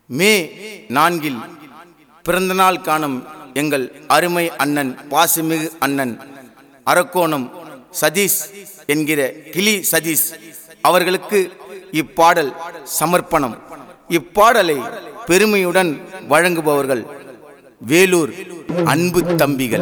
மே நான்கில் பிறந்தநாள் காணும் எங்கள் அருமை அண்ணன் பாசுமிகு அண்ணன் அரக்கோணம் சதீஷ் என்கிற கிளி சதீஷ் அவர்களுக்கு இப்பாடல் சமர்ப்பணம் இப்பாடலை பெருமையுடன் வழங்குபவர்கள் வேலூர் அன்பு தம்பிகள்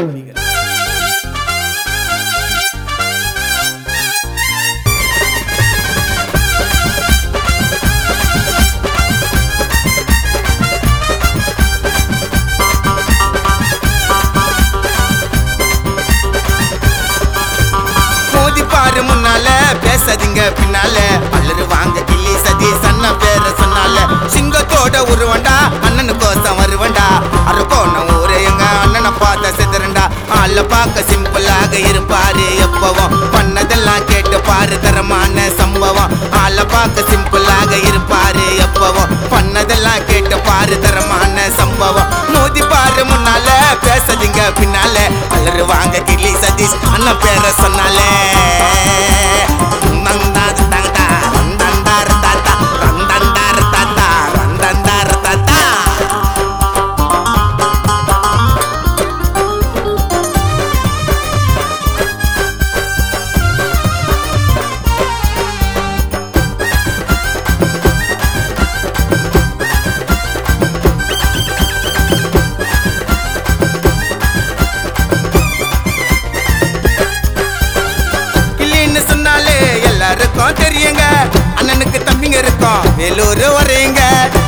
மோதி பாரு முன்னால பேசாதீங்க பின்னால அல்லரு வாங்க கிள்ளி சதி சன்ன பேர சொன்னால சிங்கத்தோட உருவண்டா அண்ணனு கோசம் வருவண்டா அருக்கோண ஊரே எங்க அண்ணனை பார்த்த செதுரண்டா ஆள பார்க்க சிம்பிளாக இருப்பாரு எப்பவும் பண்ணதெல்லாம் கேட்டு பாரு தரமான சம்பவம் ஆள பார்க்க சிம்பிளாக இருப்பாரு எப்பவும் பண்ணதெல்லாம் கேட்டு பாரு தரமான சம்பவம் மோதி பாரு முன்னால பேசாதீங்க பின்னால அல்லரு வாங்க கிள்ளி சதீஷ் அண்ணன் பேர சொன்னாலே ரந்தந்தாரு தாத்தா, ரந்தந்தாரு தாத்தா, ரந்தந்தாரு தாத்தா, ரந்தந்தாரு தாத்தா. கிளின்னு சொன்னாலே எல்லாருக்கும் தெரியுங்க அண்ணனுக்கு தம்பிங்க இருக்கும் வேலூர் வரையுங்க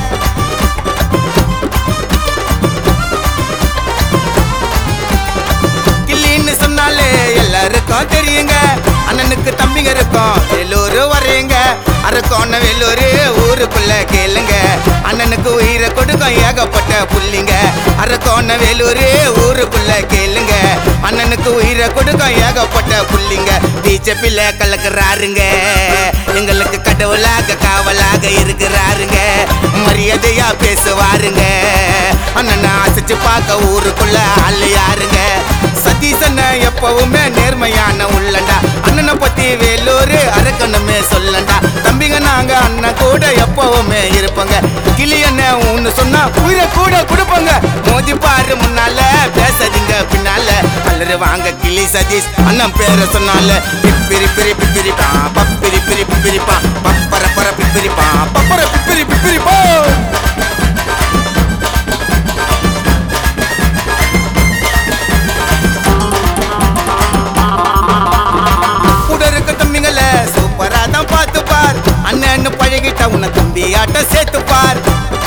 கிளின்னு சொன்னாலே எல்லாருக்கும் தெரியுங்க அண்ணனுக்கு தம்பிங்க இருக்கும் வேலூர் வரையுங்க அரக்கோண வேலூர் ஊருக்குள்ள கேளுங்க அண்ணனுக்கு உயிரை கொடுக்கும் ஏகப்பட்ட புள்ளிங்க அரக்கோண வேலூர் ஊருக்குள்ள கேளுங்க அண்ணனுக்கு உயிரை கொடுக்கும் ஏகப்பட்ட புள்ளிங்க பிஜேபியில கலக்குறாருங்க எங்களுக்கு கடவுளாக காவலாக இருக்கிறாருங்க மரியாதையா பேசுவாருங்க அண்ணனை அசைச்சு பார்க்க ஊருக்குள்ள ஆளு யாருங்க சதீசன எப்பவுமே நேர்மையான உள்ளண்டா அண்ணனை பத்தி வேலூர் அரக்கணுமே சொல்லண்டா தம்பிங்க நாங்க அண்ணன் கூட எப்பவுமே இருப்போங்க கிளி அண்ணன் ஒன்னு சொன்னா உயிரை கூட கொடுப்போங்க மோதி பாரு முன்னால பேசாதீங்க பின்னால அல்லரு வாங்க கிளி சதீஷ் அண்ணன் பேரை சொன்னால பிப்பிரி பிரி பிப்பிரி பா பப்பிரி பிரி பிப்பிரி பா பப்பர பர பிப்பிரி பா பப்பர பிப்பிரி பிப்பிரி பா கூட இருக்க தம்பிங்கள சூப்பரா தான் பார்த்து பார் அண்ணன் பழகிட்ட உன்னை தம்பி ஆட்ட சேர்த்து பார்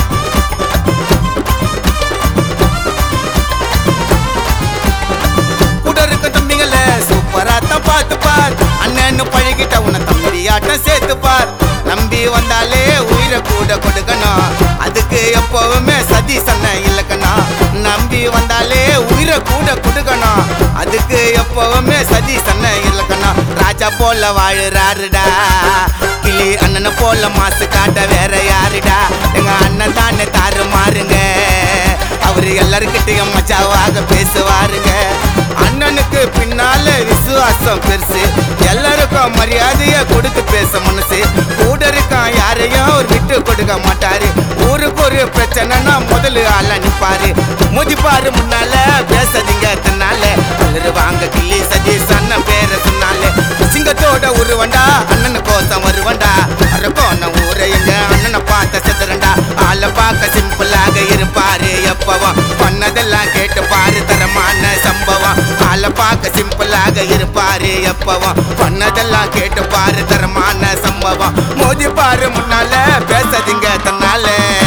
கூட இருக்க தம்பிங்கள சூப்பரா தான் பார்த்து பார் அண்ணன் பழகிட்ட உன்னை தம்பி ஆட்டம் சேர்த்து பார் நம்பி வந்தாலே உயிரை கூட கொடுக்கணும் அதுக்கு எப்பவுமே சதி சன்ன இல்லக்கணும் நம்பி வந்தாலே உயிரை கூட கொடுக்கணும் அதுக்கு எப்பவுமே சதி சன்ன இல்லக்கணும் ராஜா போல வாழுறாருடா கிளி அண்ணனை போல மாசு காட்ட வேற யாருடா எங்க அண்ணன் தானே தாறு மாறுங்க அவரு எல்லாருக்கிட்டையும் மச்சாவாக பேசுவாருங்க அண்ணனுக்கு பின்னால விசுவாசம் பெருசு எல்லாருக்கும் மரியாதைய கொடுத்து பேச மனசு கூட இருக்கான் யாரையும் அவர் விட்டு கொடுக்க மாட்டாரு ஊருக்கு ஒரு பிரச்சனைனா முதல்ல ஆள நிப்பாரு முதிப்பாரு முன்னால பேசாதீங்க தன்னால அல்லரு வாங்க கிள்ளி சதீஷ் அண்ணன் பேரை சொன்னாலே சிங்கத்தோட உருவண்டா அண்ணனு கோசம் வருவண்டா அரக்கோண ஊரை எங்க அண்ணனை பார்த்த செதுரண்டா ஆளை பார்க்க சிம்பிளாக இருப்பாரு எப்பவும் பண்ணதெல்லாம் கேட்டு பாரு தரமான சம்பவம் ஆளை பார்க்க சிம்பிளாக இருப்பாரு எப்பவும் பண்ணதெல்லாம் கேட்டு பாரு தரமான சம்பவம் மோதி பாரு முன்னால பேசாதீங்க தன்னால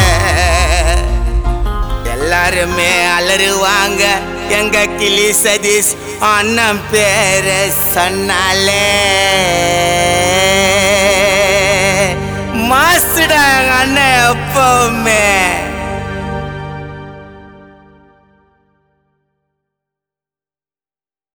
எல்லாருமே அலறுவாங்க எங்க கிளி சதீஷ் அண்ணன் பேர சொன்னாலே மாசுடா அண்ணன் எப்பவுமே